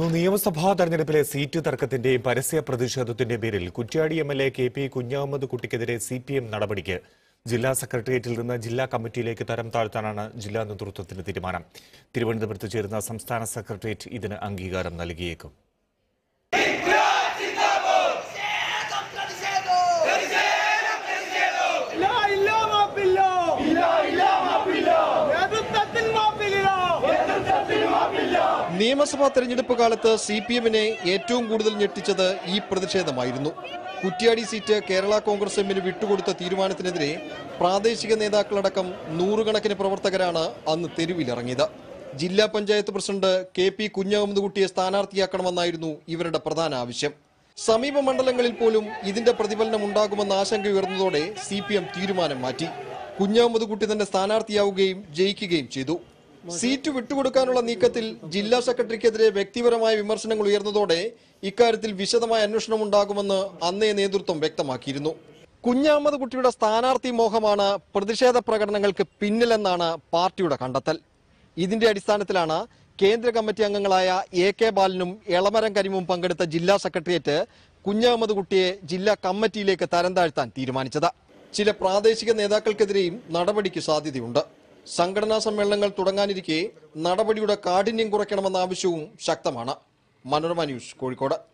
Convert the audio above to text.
നിയമസഭാ തെരഞ്ഞെടുപ്പിലെ സീറ്റ് തർക്കത്തിന്റെയും പരസ്യ പ്രതിഷേധത്തിന്റെയും പേരിൽ Kuttiadi M L A K P Kunhahammed കുട്ടിക്കെതിരെ സി പി എം നടപടിക്ക് ജില്ലാ സെക്രട്ടേറിയറ്റിൽ നിന്ന് ജില്ലാ കമ്മിറ്റിയിലേക്ക് തരം താഴ്ത്താനാണ് ജില്ലാ നേതൃത്വത്തിന്റെ തീരുമാനം തിരുവനന്തപുരത്ത് ചേരുന്ന സംസ്ഥാന സെക്രട്ടേറിയറ്റ് ഇതിന് അംഗീകാരം നൽകിയേക്കും ഇല്ല ഇല്ല മാപ്പില്ല ഇല്ല ഇല്ല മാപ്പില്ല നേതൃത്വത്തിൽ മാപ്പില്ല നേതൃത്വത്തിൽ മാപ്പില്ല നിയമസഭാ തെരഞ്ഞെടുപ്പ് കാലത്ത് സി പി എമ്മിനെ ഏറ്റവും കൂടുതൽ ഞെട്ടിച്ചത് ഈ പ്രതിഷേധമായിരുന്നു കുറ്റ്യാടി സീറ്റ് കേരള കോൺഗ്രസ് എമ്മിന് വിട്ടുകൊടുത്ത തീരുമാനത്തിനെതിരെ പ്രാദേശിക നേതാക്കളടക്കം നൂറുകണക്കിന് പ്രവർത്തകരാണ് അന്ന് തെരുവിലിറങ്ങിയത് ജില്ലാ panchayat president K P Kunhahammed കുട്ടിയെ സ്ഥാനാർത്ഥിയാക്കണമെന്നായിരുന്നു ഇവരുടെ പ്രധാന ആവശ്യം സമീപ മണ്ഡലങ്ങളിൽ പോലും ഇതിന്റെ പ്രതിഫലനം ഉണ്ടാകുമെന്ന ആശങ്ക ഉയർന്നതോടെ സി പി എം തീരുമാനം മാറ്റി കുഞ്ഞഹമ്മദ് കുട്ടി തന്നെ സ്ഥാനാർത്ഥിയാവുകയും ജയിക്കുകയും ചെയ്തു സീറ്റ് വിട്ടുകൊടുക്കാനുള്ള നീക്കത്തിൽ ജില്ലാ സെക്രട്ടറിക്കെതിരെ വ്യക്തിപരമായ വിമർശനങ്ങൾ ഉയർന്നതോടെ ഇക്കാര്യത്തിൽ വിശദമായ അന്വേഷണം ഉണ്ടാകുമെന്ന് അന്നേ നേതൃത്വം വ്യക്തമാക്കിയിരുന്നു കുഞ്ഞഹമ്മദ് കുട്ടിയുടെ സ്ഥാനാർത്ഥി മോഹമാണ് പ്രതിഷേധ പ്രകടനങ്ങൾക്ക് പിന്നിലെന്നാണ് പാർട്ടിയുടെ കണ്ടെത്തൽ ഇതിന്റെ അടിസ്ഥാനത്തിലാണ് കേന്ദ്ര കമ്മിറ്റി അംഗങ്ങളായ എ കെ ബാലനും എളമരം കരിമും പങ്കെടുത്ത ജില്ലാ സെക്രട്ടേറിയറ്റ് കുഞ്ഞഹമ്മദ് കുട്ടിയെ ജില്ലാ കമ്മിറ്റിയിലേക്ക് തരം താഴ്ത്താൻ തീരുമാനിച്ചത് ചില പ്രാദേശിക നേതാക്കൾക്കെതിരെയും നടപടിക്ക് സാധ്യതയുണ്ട് സംഘടനാ സമ്മേളനങ്ങൾ തുടങ്ങാനിരിക്കെ നടപടിയുടെ കാഠിന്യം കുറയ്ക്കണമെന്ന ആവശ്യവും ശക്തമാണ് മനോരമ ന്യൂസ് കോഴിക്കോട്